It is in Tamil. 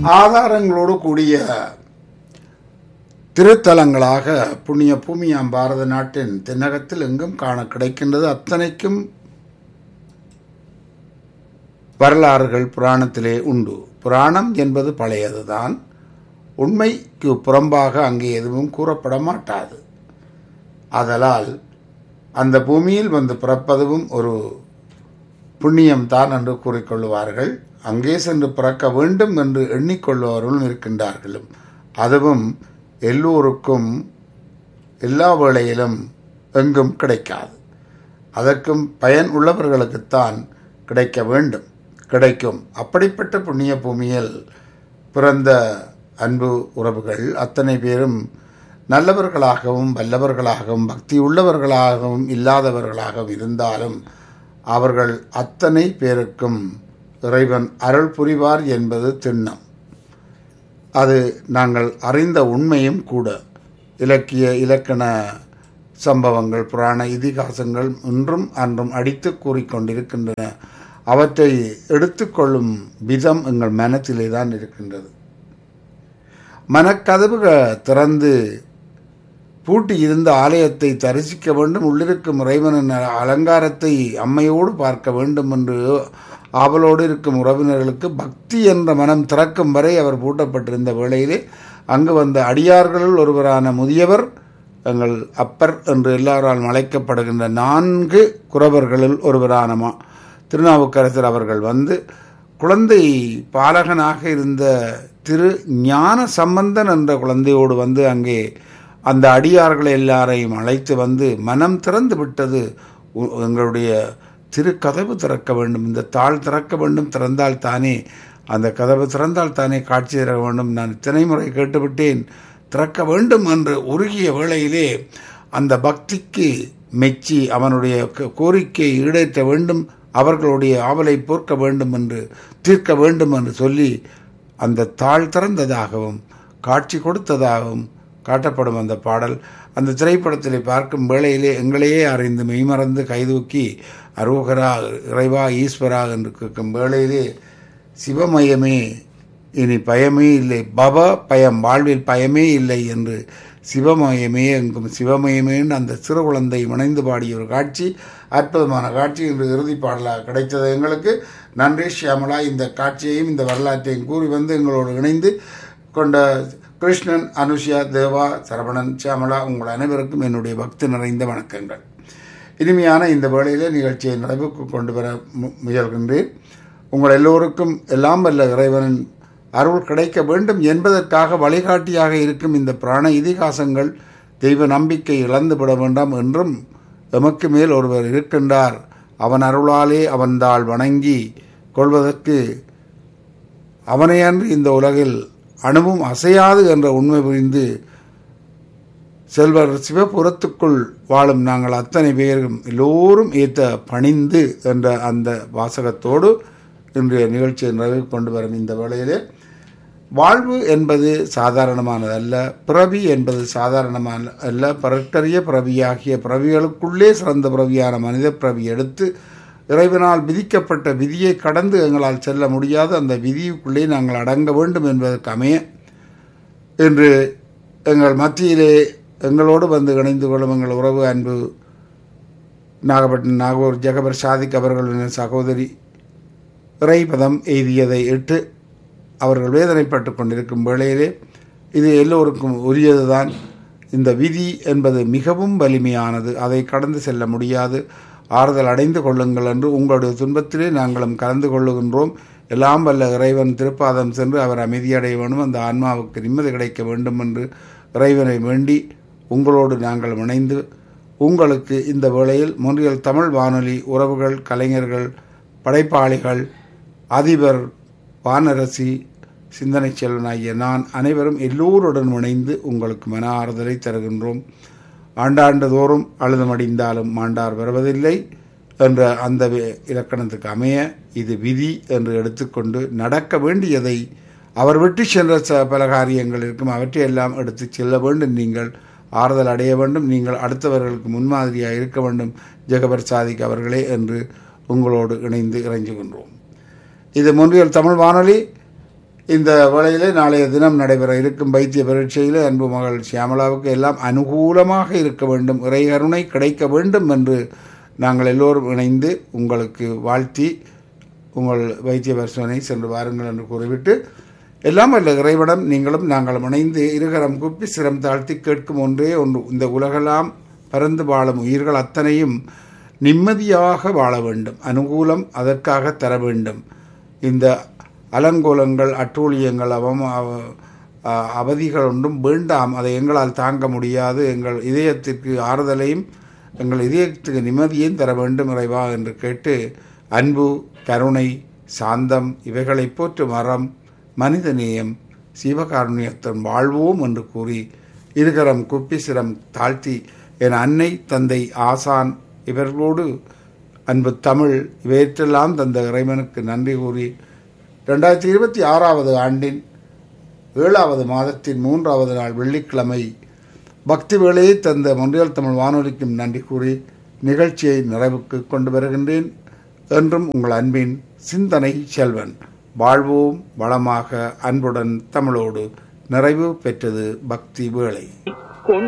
ஆதாரங்களோடு கூடிய திருத்தலங்களாக புண்ணிய பூமியாம் பாரத நாட்டின் தென்னகத்தில் எங்கும் காண கிடைக்கின்றது அத்தனைக்கும் வரலாறுகள் புராணத்திலே உண்டு புராணம் என்பது பழையதுதான் உண்மைக்கு புறம்பாக அங்கே எதுவும் கூறப்பட மாட்டாது ஆதலால் அந்த பூமியில் வந்து பிறப்பதும் ஒரு புண்ணியம் தான் என்று கூறிக்கொள்வார்கள் அங்கே சென்று பிறக்க வேண்டும் என்று எண்ணிக்கொள்பவர்களும் இருக்கின்றார்களும் அதுவும் எல்லோருக்கும் எல்லா வேளையிலும் எங்கும் கிடைக்காது அதற்கும் பயன் உள்ளவர்களுக்குத்தான் கிடைக்க வேண்டும் கிடைக்கும் அப்படிப்பட்ட புண்ணிய பூமியில் பிறந்த அன்பு உறவுகள் அத்தனை பேரும் நல்லவர்களாகவும் வல்லவர்களாகவும் பக்தி உள்ளவர்களாகவும் இல்லாதவர்களாகவும் இருந்தாலும் அவர்கள் அத்தனை பேருக்கும் இறைவன் அருள் புரிவார் என்பது திண்ணம் அது நாங்கள் அறிந்த உண்மையும் கூட இலக்கிய இலக்கண சம்பவங்கள் புராண இதிகாசங்கள் இன்றும் அன்றும் அடித்து கூறிக்கொண்டிருக்கின்றன அவற்றை எடுத்துக்கொள்ளும் விதம் எங்கள் மனத்திலே தான் இருக்கின்றது மனக்கதவுகள் திறந்து பூட்டி இருந்த ஆலயத்தை தரிசிக்க வேண்டும் உள்ளிருக்கும் இறைவனின் அலங்காரத்தை அம்மையோடு பார்க்க வேண்டும் என்று ஆவலோடு இருக்கும் உறவினர்களுக்கு பக்தி என்ற மனம் திறக்கும் வரை அவர் பூட்டப்பட்டிருந்த வேளையிலே அங்கு வந்த அடியார்களுள் ஒருவரான முதியவர் எங்கள் அப்பர் என்று எல்லாரால் அழைக்கப்படுகின்ற நான்கு குறவர்களில் ஒருவரான மா திருநாவுக்கரசர் அவர்கள் வந்து குழந்தை பாலகனாக இருந்த திரு ஞான சம்பந்தன் என்ற குழந்தையோடு வந்து அங்கே அந்த அடியார்கள் எல்லாரையும் அழைத்து வந்து மனம் திறந்து விட்டது உ- எங்களுடைய திரு கதவு திறக்க வேண்டும் இந்த தாள் திறக்க வேண்டும் திறந்தால் தானே அந்த கதவு திறந்தால் தானே காட்சி தர வேண்டும் நான் இத்தனை முறை கேட்டுவிட்டேன் திறக்க வேண்டும் என்று உருகிய வேளையிலே அந்த பக்திக்கு மெச்சி அவனுடைய க- கோரிக்கையை ஈடேற்ற வேண்டும் அவர்களுடைய ஆவலை போர்க்க வேண்டும் என்று தீர்க்க வேண்டும் என்று சொல்லி அந்த தாழ் திறந்ததாகவும் காட்சி கொடுத்ததாகவும் காட்டப்படும் அந்த பாடல் அந்த திரைப்படத்திலே பார்க்கும் வேளையிலே எங்களையே அறிந்து மெய்மறந்து கைதூக்கி அரோகரா இறைவா ஈஸ்வரா என்று கேட்கும் வேளையிலே சிவமயமே இனி பயமே இல்லை பவ பயம் வாழ்வில் பயமே இல்லை என்று சிவமயமே எங்கும் சிவமயமே என்று அந்த சிறு குழந்தை இணைந்து பாடிய ஒரு காட்சி அற்புதமான காட்சி இன்று இறுதி பாடலாக கிடைத்தது எங்களுக்கு நன்றி ஷியாமலா இந்த காட்சியையும் இந்த வரலாற்றையும் கூறி வந்து எங்களோடு இணைந்து கொண்ட கிருஷ்ணன் அனுஷியா தேவா சரவணன் சியாமலா உங்கள் அனைவருக்கும் என்னுடைய பக்தி நிறைந்த வணக்கங்கள் இனிமையான இந்த வேளையிலே நிகழ்ச்சியை நிறைவுக்கு கொண்டு வர மு- முயல்கின்றேன் உங்கள் எல்லோருக்கும் எல்லாம் வல்ல இறைவனின் அருள் கிடைக்க வேண்டும் என்பதற்காக வழிகாட்டியாக இருக்கும் இந்த பிராண இதிகாசங்கள் தெய்வ நம்பிக்கை இழந்துவிட வேண்டாம் என்றும் எமக்கு மேல் ஒருவர் இருக்கின்றார் அவன் அருளாலே அவன்தாள் வணங்கி கொள்வதற்கு அவனையன்றி இந்த உலகில் அணுவும் அசையாது என்ற உண்மை புரிந்து செல்வர் சிவபுரத்துக்குள் வாழும் நாங்கள் அத்தனை பேரும் எல்லோரும் ஏத்த பணிந்து என்ற அந்த வாசகத்தோடு இன்றைய நிகழ்ச்சியை நிறைவு கொண்டு வரும் இந்த வேளையிலே வாழ்வு என்பது சாதாரணமானதல்ல பிறவி என்பது சாதாரணமான அல்ல பரட்டரிய பிறவியாகிய பிறவிகளுக்குள்ளே சிறந்த பிறவியான மனித பிறவி எடுத்து இறைவனால் விதிக்கப்பட்ட விதியை கடந்து எங்களால் செல்ல முடியாது அந்த விதிக்குள்ளே நாங்கள் அடங்க வேண்டும் என்பதற்கு அமைய இன்று எங்கள் மத்தியிலே எங்களோடு வந்து இணைந்து கொள்ளும் எங்கள் உறவு அன்பு நாகப்பட்டினம் நாகூர் ஜெகபர் சாதிக் அவர்களின் சகோதரி இறைபதம் எய்தியதை இட்டு அவர்கள் வேதனைப்பட்டு கொண்டிருக்கும் வேளையிலே இது எல்லோருக்கும் உரியதுதான் இந்த விதி என்பது மிகவும் வலிமையானது அதை கடந்து செல்ல முடியாது ஆறுதல் அடைந்து கொள்ளுங்கள் என்று உங்களுடைய துன்பத்திலே நாங்களும் கலந்து கொள்ளுகின்றோம் எல்லாம் வல்ல இறைவன் திருப்பாதம் சென்று அவர் அமைதியடைய வேண்டும் அந்த ஆன்மாவுக்கு நிம்மதி கிடைக்க வேண்டும் என்று இறைவனை வேண்டி உங்களோடு நாங்கள் இணைந்து உங்களுக்கு இந்த வேளையில் முன்றியல் தமிழ் வானொலி உறவுகள் கலைஞர்கள் படைப்பாளிகள் அதிபர் வானரசி சிந்தனை செல்வனாகிய நான் அனைவரும் எல்லோருடன் இணைந்து உங்களுக்கு மன ஆறுதலை தருகின்றோம் ஆண்டாண்டு தோறும் அழுதமடிந்தாலும் மாண்டார் வருவதில்லை என்ற அந்த வி- இலக்கணத்துக்கு அமைய இது விதி என்று எடுத்துக்கொண்டு நடக்க வேண்டியதை அவர் விட்டு சென்ற ச பல காரியங்கள் இருக்கும் அவற்றையெல்லாம் எடுத்து செல்ல வேண்டும் நீங்கள் ஆறுதல் அடைய வேண்டும் நீங்கள் அடுத்தவர்களுக்கு முன்மாதிரியாக இருக்க வேண்டும் ஜெகபர் சாதிக் அவர்களே என்று உங்களோடு இணைந்து இறைஞ்சுகின்றோம் இது முன்றியல் தமிழ் வானொலி இந்த வேளையிலே நாளைய தினம் நடைபெற இருக்கும் வைத்திய பரீட்சையிலே அன்பு மகள் சியாமலாவுக்கு எல்லாம் அனுகூலமாக இருக்க வேண்டும் இறைகருணை கிடைக்க வேண்டும் என்று நாங்கள் எல்லோரும் இணைந்து உங்களுக்கு வாழ்த்தி உங்கள் வைத்திய பரிசோதனை சென்று வாருங்கள் என்று கூறிவிட்டு எல்லாம் அல்ல இறைவனம் நீங்களும் நாங்களும் இணைந்து இருகரம் குப்பி சிரம் தாழ்த்தி கேட்கும் ஒன்றே ஒன்று இந்த உலகெல்லாம் பறந்து வாழும் உயிர்கள் அத்தனையும் நிம்மதியாக வாழ வேண்டும் அனுகூலம் அதற்காக தர வேண்டும் இந்த அலங்கோலங்கள் அட்டூழியங்கள் அவம அவ- அ- அவதிகள் ஒன்றும் வேண்டாம் அதை எங்களால் தாங்க முடியாது எங்கள் இதயத்திற்கு ஆறுதலையும் எங்கள் இதயத்துக்கு நிம்மதியையும் தர வேண்டும் இறைவா என்று கேட்டு அன்பு கருணை சாந்தம் இவைகளை போற்று மரம் மனிதநேயம் சிவகாருண்யத்துடன் வாழ்வோம் என்று கூறி இருகரம் குப்பி சிரம் தாழ்த்தி என் அன்னை தந்தை ஆசான் இவர்களோடு அன்பு தமிழ் இவற்றெல்லாம் தந்த இறைவனுக்கு நன்றி கூறி ரெண்டாயிரத்தி இருபத்தி ஆறாவது ஆண்டின் ஏழாவது மாதத்தின் மூன்றாவது நாள் வெள்ளிக்கிழமை பக்தி வேளையை தந்த மொன்றியல் தமிழ் வானொலிக்கும் நன்றி கூறி நிகழ்ச்சியை நிறைவுக்கு கொண்டு வருகின்றேன் என்றும் உங்கள் அன்பின் சிந்தனை செல்வன் வாழ்வோம் வளமாக அன்புடன் தமிழோடு நிறைவு பெற்றது பக்தி வேளை